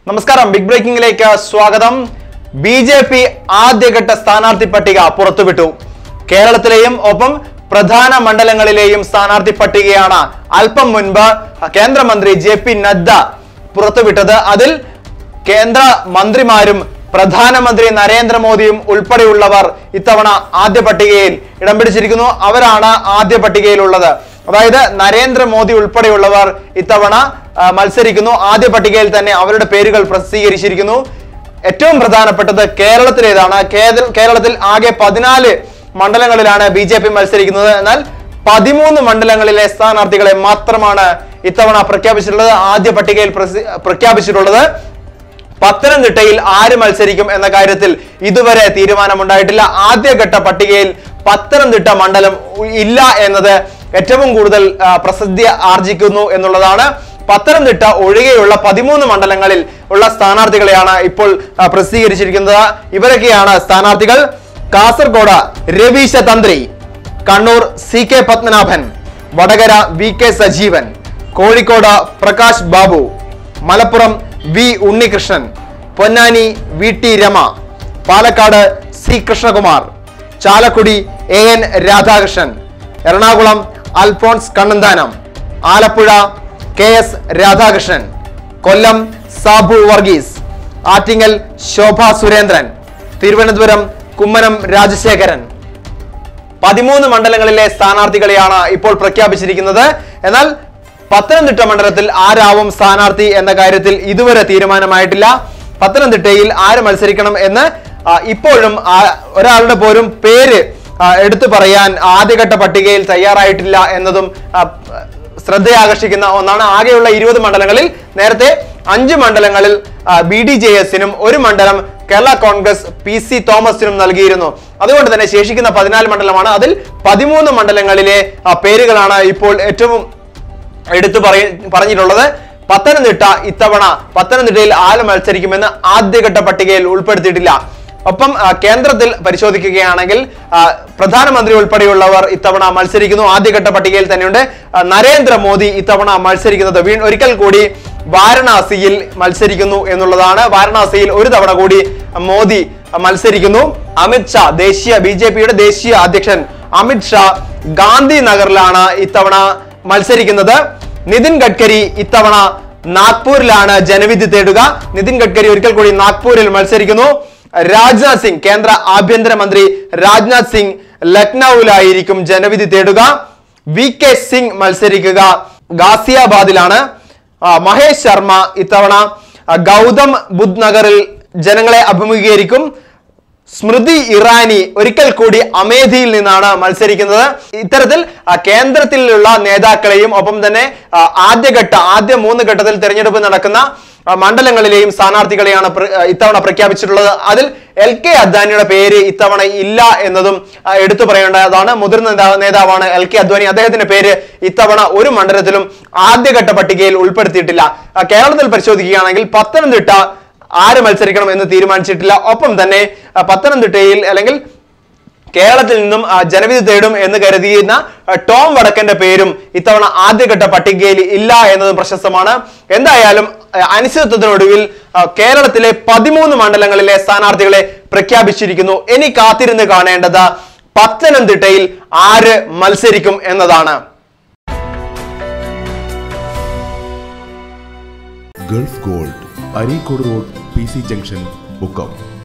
നമസ്കാരം ബിഗ് ബ്രേക്കിംഗിലേക്ക് സ്വാഗതം B J P ആദ്യഘട്ട സ്ഥാനാർത്ഥി പട്ടിക പുറത്തുവിട്ടു കേരളത്തിലെയും ഒപ്പം പ്രധാന മണ്ഡലങ്ങളിലെയും സ്ഥാനാർത്ഥി പട്ടികയാണ് അല്പം മുൻപ് കേന്ദ്രമന്ത്രി ജെ പി നദ്ദ പുറത്തുവിട്ടത് അതിൽ കേന്ദ്ര മന്ത്രിമാരും പ്രധാനമന്ത്രി നരേന്ദ്രമോദിയും ഉൾപ്പെടെയുള്ളവർ ഇത്തവണ ആദ്യ പട്ടികയിൽ ഇടം പിടിച്ചിരിക്കുന്നു അവരാണ് ആദ്യ പട്ടികയിലുള്ളത് അതായത് നരേന്ദ്രമോദി ഉൾപ്പെടെയുള്ളവർ ഇത്തവണ ആ, മത്സരിക്കുന്നു ആദ്യ പട്ടികയിൽ തന്നെ അവരുടെ പേരുകൾ പ്രസിദ്ധീകരിച്ചിരിക്കുന്നു ഏറ്റവും പ്രധാനപ്പെട്ടത് കേരളത്തിലേതാണ് കേരള- കേരളത്തിൽ ആകെ പതിനാല് മണ്ഡലങ്ങളിലാണ് ബി ജെ പി മത്സരിക്കുന്നത് എന്നാൽ പതിമൂന്ന് മണ്ഡലങ്ങളിലെ സ്ഥാനാർത്ഥികളെ മാത്രമാണ് ഇത്തവണ പ്രഖ്യാപിച്ചിട്ടുള്ളത് ആദ്യ പട്ടികയിൽ പ്രസി- പ്രഖ്യാപിച്ചിട്ടുള്ളത് പത്തനംതിട്ടയിൽ ആര് മത്സരിക്കും എന്ന കാര്യത്തിൽ ഇതുവരെ തീരുമാനമുണ്ടായിട്ടില്ല ആദ്യഘട്ട പട്ടികയിൽ പത്തനംതിട്ട മണ്ഡലം ഉ- ഇല്ല എന്നത് ഏറ്റവും കൂടുതൽ ആ, പ്രസിദ്ധി ആർജിക്കുന്നു എന്നുള്ളതാണ് പത്തനംതിട്ട ഒഴികെയുള്ള പതിമൂന്ന് മണ്ഡലങ്ങളിൽ ഉള്ള സ്ഥാനാർത്ഥികളെയാണ് ഇപ്പോൾ ആ, പ്രസിദ്ധീകരിച്ചിരിക്കുന്നത് ഇവരൊക്കെയാണ് സ്ഥാനാർത്ഥികൾ Kasaragod Ravisha Tantri Kannur C K Padmanabhan Vadakara V K Sajeevan Kozhikode Prakash Babu Malappuram V Unnikrishnan Ponnani V T Rama Palakkad C Krishnakumar Chalakudy A N Radhakrishnan Ernakulam Alphons Kannanthanam Alappuzha K S Radhakrishnan Kollam Sabu Varghese Attingal Shobha Surendran Thiruvananthapuram Kummanam Rajasekharan പതിമൂന്ന് മണ്ഡലങ്ങളിലെ സ്ഥാനാർത്ഥികളെയാണ് ഇപ്പോൾ പ്രഖ്യാപിച്ചിരിക്കുന്നത് എന്നാൽ പത്തനംതിട്ട മണ്ഡലത്തിൽ ആരാവും സ്ഥാനാർത്ഥി എന്ന കാര്യത്തിൽ ഇതുവരെ തീരുമാനമായിട്ടില്ല പത്തനംതിട്ടയിൽ ആര് മത്സരിക്കണം എന്ന് ആ, ഇപ്പോഴും ആ- ഒരാളുടെ പോലും പേര് ആ, എടുത്തു പറയാൻ ആദ്യഘട്ട പട്ടികയിൽ തയ്യാറായിട്ടില്ല എന്നതും ആ, ശ്രദ്ധയാകർഷിക്കുന്ന ഒന്നാണ് ആകെയുള്ള ഇരുപത് മണ്ഡലങ്ങളിൽ നേരത്തെ അഞ്ച് മണ്ഡലങ്ങളിൽ ബി ഡി ജെ എസിനും ഒരു മണ്ഡലം കേരള കോൺഗ്രസ് പി സി തോമസിനും നൽകിയിരുന്നു അതുകൊണ്ട് തന്നെ ശേഷിക്കുന്ന പതിനാല് മണ്ഡലമാണ് അതിൽ പതിമൂന്ന് മണ്ഡലങ്ങളിലെ ആ, പേരുകളാണ് ഇപ്പോൾ ഏറ്റവും എടുത്തു പറയ പറഞ്ഞിട്ടുള്ളത് പത്തനംതിട്ട ഇത്തവണ പത്തനംതിട്ടയിൽ ആര് മത്സരിക്കുമെന്ന് ആദ്യഘട്ട പട്ടികയിൽ ഉൾപ്പെടുത്തിയിട്ടില്ല ഒപ്പം ആ, കേന്ദ്രത്തിൽ പരിശോധിക്കുകയാണെങ്കിൽ ആ, പ്രധാനമന്ത്രി ഉൾപ്പെടെയുള്ളവർ ഇത്തവണ മത്സരിക്കുന്നു ആദ്യഘട്ട പട്ടികയിൽ തന്നെയുണ്ട് ആ, നരേന്ദ്രമോദി ഇത്തവണ മത്സരിക്കുന്നത് വീ ഒരിക്കൽ കൂടി വാരണാസിയിൽ മത്സരിക്കുന്നു എന്നുള്ളതാണ് വാരണാസിയിൽ ഒരു തവണ കൂടി മോദി മത്സരിക്കുന്നു അമിത് ഷാ ദേശീയ ബി ജെ പിയുടെ ദേശീയ അധ്യക്ഷൻ അമിത് ഷാ ഗാന്ധിനഗറിലാണ് ഇത്തവണ മത്സരിക്കുന്നത് നിതിൻ ഗഡ്കരി ഇത്തവണ നാഗ്പൂരിലാണ് ജനവിധി തേടുക നിതിൻ ഗഡ്കരി ഒരിക്കൽ കൂടി നാഗ്പൂരിൽ മത്സരിക്കുന്നു രാജ്നാഥ് സിംഗ് കേന്ദ്ര ആഭ്യന്തരമന്ത്രി രാജ്നാഥ് സിംഗ് ലക്നൌവിലായിരിക്കും ജനവിധി തേടുക വി കെ സിംഗ് മത്സരിക്കുക ഗാസിയാബാദിലാണ് ആ, മഹേഷ് ശർമ്മ ഇത്തവണ ആ, ഗൗതം ബുദ്ധ് നഗറിൽ ജനങ്ങളെ അഭിമുഖീകരിക്കും സ്മൃതി ഇറാനി ഒരിക്കൽ കൂടി അമേധിയിൽ നിന്നാണ് മത്സരിക്കുന്നത് ഇത്തരത്തിൽ ആ, കേന്ദ്രത്തിലുള്ള നേതാക്കളെയും ഒപ്പം തന്നെ ആ, ആദ്യഘട്ട ആദ്യ മൂന്ന് ഘട്ടത്തിൽ തെരഞ്ഞെടുപ്പ് നടക്കുന്ന ആ, മണ്ഡലങ്ങളിലെയും സ്ഥാനാർത്ഥികളെയാണ് പ്ര- ആ, ഇത്തവണ പ്രഖ്യാപിച്ചിട്ടുള്ളത് അതിൽ എൽ കെ അദ്വാനിയുടെ പേര് ഇത്തവണ ഇല്ല എന്നതും ആ, എടുത്തു പറയേണ്ടതാണ് മുതിർന്ന നേതാ- നേതാവാണ് എൽ കെ അദ്വാനി അദ്ദേഹത്തിന്റെ പേര് ഇത്തവണ ഒരു മണ്ഡലത്തിലും ആദ്യഘട്ട പട്ടികയിൽ ഉൾപ്പെടുത്തിയിട്ടില്ല ആ, കേരളത്തിൽ പരിശോധിക്കുകയാണെങ്കിൽ പത്തനംതിട്ട ആര് മത്സരിക്കണം എന്ന് തീരുമാനിച്ചിട്ടില്ല ഒപ്പം തന്നെ ആ, പത്തനംതിട്ടയിൽ അല്ലെങ്കിൽ കേരളത്തിൽ നിന്നും ആ, ജനവിധി തേടും എന്ന് കരുതിയിരുന്ന ആ, ടോം വടക്കന്റെ പേരും ഇത്തവണ ആദ്യഘട്ട പട്ടികയിൽ ഇല്ല എന്നതും പ്രശസ്തമാണ് എന്തായാലും ആ, അനിശ്ചിതത്വത്തിനൊടുവിൽ ആ, കേരളത്തിലെ പതിമൂന്ന് മണ്ഡലങ്ങളിലെ സ്ഥാനാർത്ഥികളെ പ്രഖ്യാപിച്ചിരിക്കുന്നു ഇനി കാത്തിരുന്ന് കാണേണ്ടത് പത്തനംതിട്ടയിൽ ആര് മത്സരിക്കും എന്നതാണ് gulf gold Areekode road P C junction Mukkam